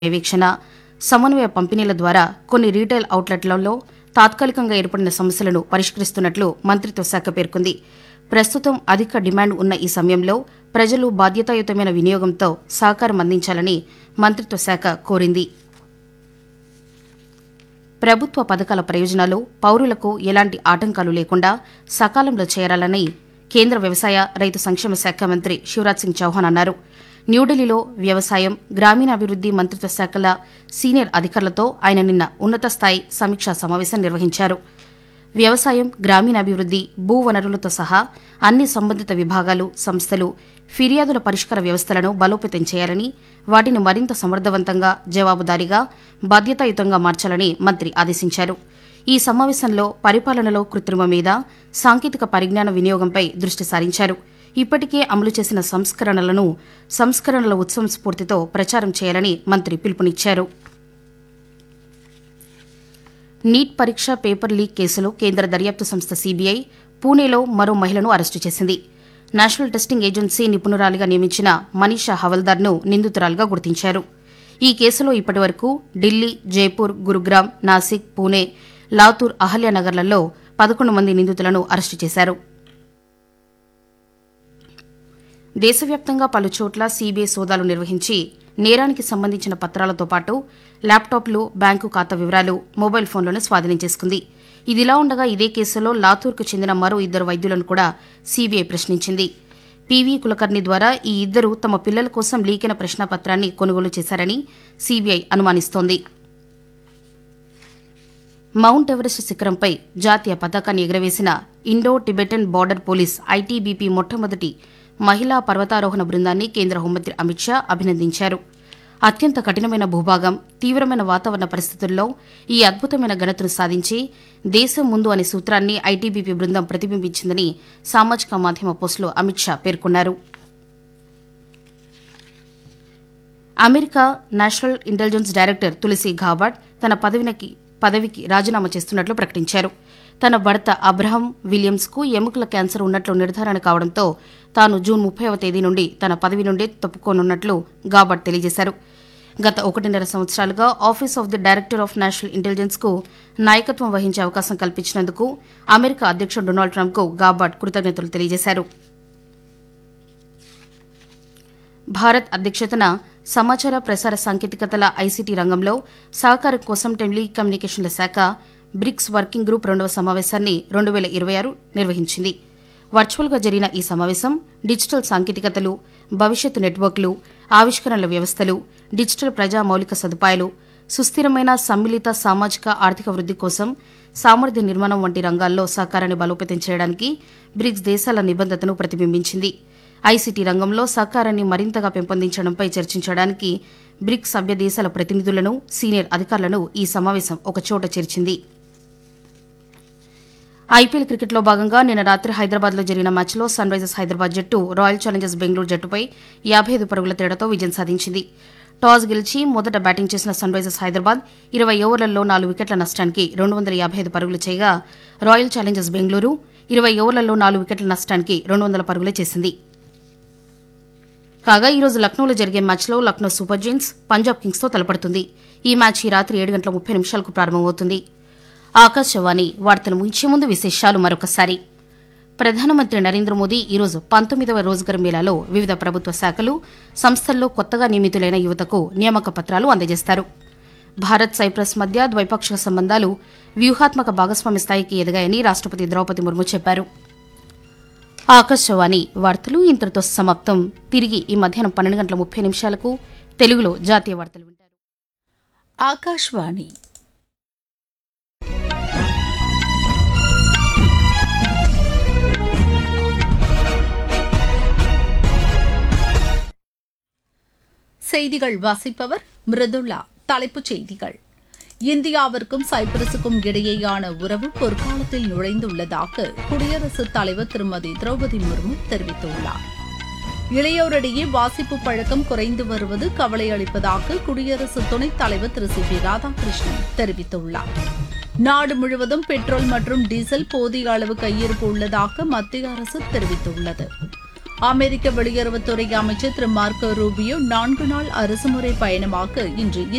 పర్యవేక్షణ సమన్వయ పంపిణీల ద్వారా కొన్ని రీటైల్ అవుట్లెట్లలో తాత్కాలికంగా ఏర్పడిన సమస్యలను పరిష్కరిస్తున్నట్లు మంత్రిత్వ శాఖ పేర్కొంది ప్రస్తుతం అధిక డిమాండ్ ఉన్న ఈ సమయంలో ప్రజలు బాధ్యతాయుతమైన వినియోగంతో సహకారం అందించాలని మంత్రిత్వ శాఖ కోరింది ప్రభుత్వ పథకాల ప్రయోజనాలు పౌరులకు ఎలాంటి ఆటంకాలు లేకుండా సకాలంలో చేరాలని కేంద్ర వ్యవసాయ రైతు సంక్షేమ శాఖ మంత్రి శివరాజ్ సింగ్ చౌహాన్ అన్నారు న్యూఢిల్లీలో వ్యవసాయం గ్రామీణాభివృద్ది మంత్రిత్వ శాఖల సీనియర్ అధికారులతో ఆయన నిన్న ఉన్నత స్థాయి సమీక్షా సమావేశం నిర్వహించారు వ్యవసాయం గ్రామీణాభివృద్ది భూ వనరులతో సహా అన్ని సంబంధిత విభాగాలు సంస్థలు ఫిర్యాదుల పరిష్కార వ్యవస్థలను బలోపేతం చేయాలని వాటిని మరింత సమర్థవంతంగా జవాబుదారీగా బాధ్యతాయుతంగా మార్చాలని మంత్రి ఆదేశించారు ఈ సమావేశంలో పరిపాలనలో కృత్రిమ మీద సాంకేతిక పరిజ్ఞాన వినియోగంపై దృష్టి సారించారు ఇప్పటికే అమలు చేసిన సంస్కరణలను సంస్కరణల ఉత్సవం స్ఫూర్తితో ప్రచారం చేయాలని మంత్రి పిలుపునిచ్చారు నీట్ పరీక్ష పేపర్ లీక్ కేసులో కేంద్ర దర్యాప్తు సంస్థ సీబీఐ పూణేలో మరో మహిళను అరెస్టు చేసింది నేషనల్ టెస్టింగ్ ఏజెన్సీ నిపుణురాలిగా నియమించిన మనీషా హవల్దార్ను నిందితురాలిగా గుర్తించారు ఈ కేసులో ఇప్పటివరకు ఢిల్లీ జైపూర్ గురుగ్రామ్ నాసిక్ పూణే లాతూర్ అహల్యానగర్లలో పదకొండు మంది నిందితులను అరెస్టు చేశారు దేశవ్యాప్తంగా పలు చోట్ల సీబీఐ సోదాలు నిర్వహించి నేరానికి సంబంధించిన పత్రాలతో పాటు ల్యాప్టాప్లు బ్యాంకు ఖాతా వివరాలు మొబైల్ ఫోన్లను స్వాధీనం చేసుకుంది ఇదిలా ఉండగా ఇదే కేసులో లాతూర్కు చెందిన మరో ఇద్దరు వైద్యులను కూడా సీబీఐ ప్రశ్నించింది పీవీ కులకర్ణి ద్వారా ఈ ఇద్దరు తమ పిల్లల కోసం లీకైన ప్రశ్నాపత్రాన్ని కొనుగోలు చేశారని సీబీఐ అనుమానిస్తోంది మౌంట్ ఎవరెస్ట్ శిఖరంపై జాతీయ పతాకాన్ని ఎగురవేసిన Indo Tibetan border police ITBP మొట్టమొదటి మహిళా పర్వతారోహణ బృందాన్ని కేంద్ర హోంమంత్రి అమిత్ షా అభినందించారు అత్యంత కఠినమైన భూభాగం తీవ్రమైన వాతావరణ పరిస్థితుల్లో ఈ అద్భుతమైన ఘనతను సాధించి దేశం ముందు అనే సూత్రాన్ని ఐటీబీపీ బృందం ప్రతిబింబించిందని సామాజిక మాధ్యమ పోస్టులో అమిత్ షా పేర్కొన్నారు America national intelligence director Tulsi Gabbard తన పదవికి పదవికి రాజీనామా చేస్తున్నట్లు ప్రకటించారు తన భర్త అబ్రహం విలియమ్స్ కు ఎముకల క్యాన్సర్ ఉన్నట్లు నిర్ధారణ కావడంతో తాను జూన్ ముప్పైవ తేదీ నుండి తన పదవి నుండి తప్పుకోనున్నట్లు గాబట్ తెలియజేశారు గత ఒకటిన్నర సంవత్సరాలుగా office of the director of national intelligence కు నాయకత్వం వహించే అవకాశం కల్పించినందుకు అమెరికా అధ్యక్షుడు డొనాల్డ్ ట్రంప్ కు గాబాట్ కృతజ్ఞతలు తెలియజేశారు భారత్ అధ్యక్షతన సమాచార ప్రసార సాంకేతికతల ఐసీటీ రంగంలో సహకారం కోసం టెలికమ్యూనికేషన్ల శాఖ బ్రిక్స్ వర్కింగ్ గ్రూప్ రెండవ సమావేశాన్ని రెండు వేల ఇరవై ఆరు నిర్వహించింది వర్చువల్గా జరిగిన ఈ సమావేశం డిజిటల్ సాంకేతికతలు భవిష్యత్తు నెట్వర్క్లు ఆవిష్కరణల వ్యవస్థలు డిజిటల్ ప్రజా మౌలిక సదుపాయాలు సుస్థిరమైన సమ్మిళిత సామాజిక ఆర్థిక వృద్ధి కోసం సామర్థ్య నిర్మాణం వంటి రంగాల్లో సహకారాన్ని బలోపేతం చేయడానికి బ్రిక్స్ దేశాల నిబద్ధతను ప్రతిబింబించింది ఐసీటీ రంగంలో సహకారాన్ని మరింతగా పెంపొందించడంపై చర్చించడానికి బ్రిక్స్ సభ్య దేశాల ప్రతినిధులను సీనియర్ అధికారులను ఈ సమావేశం ఒకచోట చేర్చింది ఐపీఎల్ క్రికెట్లో భాగంగా నిన్న రాత్రి హైదరాబాద్లో జరిగిన మ్యాచ్లో సన్ రైజర్స్ హైదరాబాద్ జట్టు రాయల్ ఛాలెంజర్స్ బెంగళూరు జట్టుపై యాభై ఐదు పరుగుల తేడాతో విజయం సాధించింది టాస్ గెలిచి మొదట బ్యాటింగ్ చేసిన సన్ రైజర్స్ హైదరాబాద్ ఇరవై ఓవర్లలో నాలుగు వికెట్ల నష్టానికి రెండు వందల యాభై ఐదు పరుగులు చేయగా రాయల్ ఛాలెంజర్స్ బెంగళూరు ఇరవై ఓవర్లలో నాలుగు వికెట్ల నష్టానికి రెండు వందల పరుగులే చేసింది కాగా ఈరోజు లక్నోలో జరిగే మ్యాచ్లో లక్నో సూపర్ జైన్స్ పంజాబ్ కింగ్స్తో తలపడుతుంది ఈ మ్యాచ్ ఈ రాత్రి ఏడు గంటల ముప్పై నిమిషాలకు ప్రారంభమవుతుంది ఆకాశవాణి వార్తలు ముగించే ముందు విశేషాలు మరొకసారి ప్రధానమంత్రి నరేంద్ర మోదీ ఈరోజు పంతొమ్మిదవ రోజ్గర్ మేళాలో వివిధ ప్రభుత్వ శాఖలు సంస్థల్లో కొత్తగా నియమితులైన యువతకు నియామక పత్రాలు అందజేస్తారు భారత్ సైప్రస్ మధ్య ద్వైపాక్షిక సంబంధాలు వ్యూహాత్మక భాగస్వామ్య స్థాయికి ఎదిగాయని రాష్టపతి ద్రౌపది ముర్ము చెప్పారు ఆకాశవాణి వార్తలు ఇంతటితో సమాప్తం తిరిగి ఈ మధ్యాహ్నం పన్నెండు గంటల ముప్పై నిమిషాలకు తెలుగులో జాతీయ వార్తలు వింటారు ఆకాశవాణి செய்திகள் வாசிப்பவர் மிருதுளா தலைப்புச் செய்திகள் இந்தியாவிற்கும் சைப்ரஸுக்கும் இடையேயான உறவு பொற்காலத்தில் நுழைந்துள்ளதாக குடியரசுத் தலைவர் திருமதி திரௌபதி முர்மு தெரிவித்துள்ளார் இளையோரிடையே வாசிப்பு பழக்கம் குறைந்து வருவது கவலை அளிப்பதாக குடியரசு துணைத் தலைவர் திரு சி பி ராதாகிருஷ்ணன் தெரிவித்துள்ளார் நாடு முழுவதும் பெட்ரோல் மற்றும் டீசல் போதிய அளவு கையிருப்பு உள்ளதாக மத்திய அரசு தெரிவித்துள்ளது அமெரிக்க வெளியுறவுத்துறை அமைச்சர் திரு மார்க்கோ ரூபியோ நான்கு நாள் அரசுமுறை பயணமாக இன்று